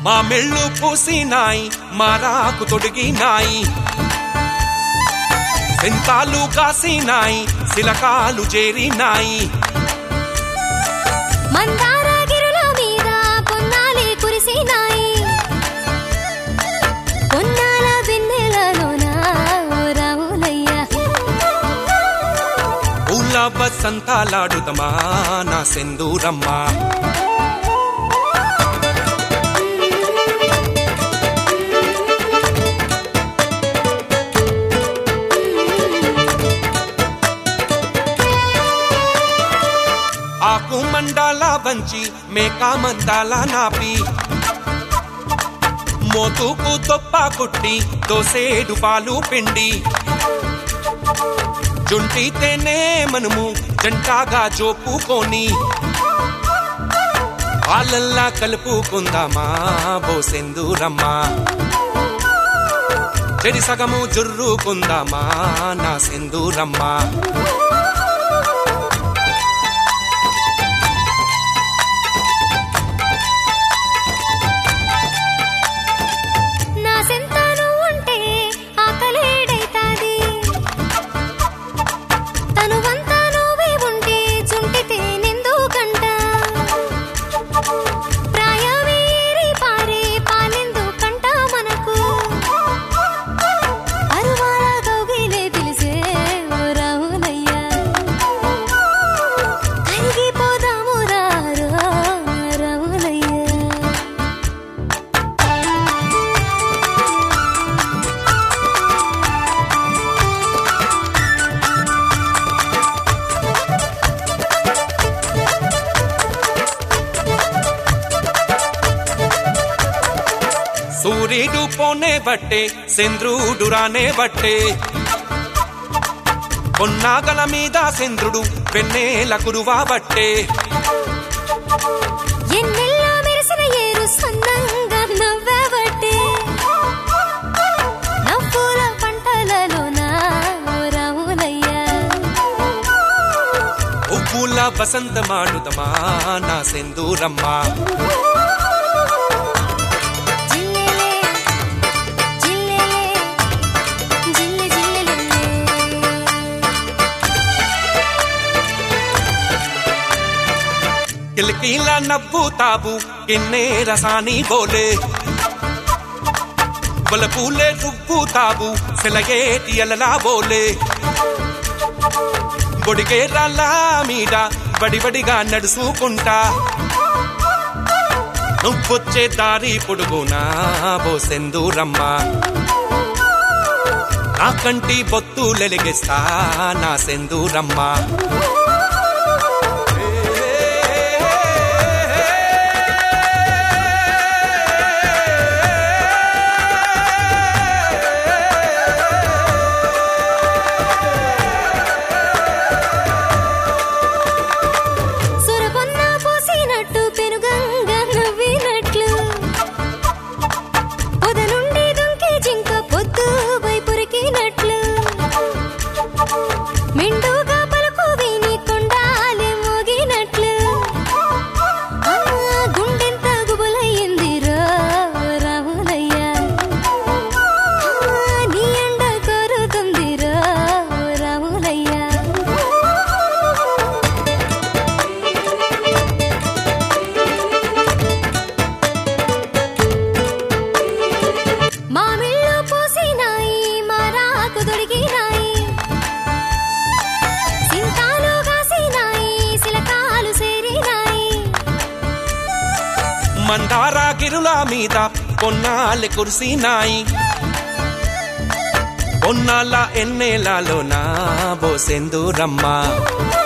మా మెళ్ళు పూసినాయి మా రాకు తొడిగినాయి సెంతాలు కాసినాయి శిలకాలు చేరినాయి మందార గిరుల మీద పొన్నాలి కురిసినాయి పొన్నాల వెన్నెలలోన ఓ రావులయ్య ఊళ్ళ వసంతాలాడుదమా నా సెందూరమ్మా ఆకు మండాల వంచి మేకా మందాల నాపి మోతుకు తొప్ప కుట్టి దోసేడు పాలు పిండి జుంటితేనే మనము జంటాగా జోపుకొని వాళ్ళల్లా కలుపుకుందామా బోసెందూరమ్మా చెడి సగము జుర్రుకుందామా నా సెందూరమ్మా నా సెంతాను ఉంటే ఆకలేడైతాది తనువంతా నువ్వే ఉంటే చుంటితే నిందుకంట ప్రాయమేరి పారే పాలెందుకంట మనకు అరువాల గౌగిలే పిలిసే ఓ రావులయ్యా కరిగిపోదాము రారో రావులయ్యా సూర్యుడు పోనే బట్టే చంద్రుడు రానే బట్టే పొన్నాగల మీద చంద్రుడు వెన్నెల కురువా బట్టే ఎన్నెల్లా మెరిసిన ఏరు సన్నంగా నవ్వబట్టే నవ్వుల పంటలలోన ఓ రావులయ్యా ఉప్పుల వసంతమాడుదమా నా సెందూరమ్మా జిల్లెలే జిల్లెలే జిల్లె జిల్లెలే కిలకిల నవ్వుతావు కిన్నే రసాని బోలే బలపూలే రువ్వుతావు సెలగేటి అలలా బోలే బొడిగే రాళ్ళ మీద బడిబడిగా నడుచుకుంటా నువ్వొచ్చే దారి పొడుగునా బోసెందూరమ్మా నా కంటి బొత్తులెలిగిస్తా నా సెందూరమ్మా సురపొన్న పోసినట్టు పెనుగంగా నవ్వినట్లు పొద నుండి దుంకి జింక పొద్దు వైపురికినట్లు మెండుగా పలుకు విని కొండాలే మోగినట్లు ఆ గుండెంత గుబులయ్యిందిరో రావులయ్యా ఆ నీ అండ కోరుతుందిరో రావులయ్యా మామిళ్ళు పూసినాయి మారాకు దొడిగినాయి సింతాలు కాసినాయి సిలకాలు సేరినాయి మందార గిరుల మీద పొన్నాలు కురిసినాయి పొన్నాల ఎన్నెలలో నా బోసెందూరమ్మా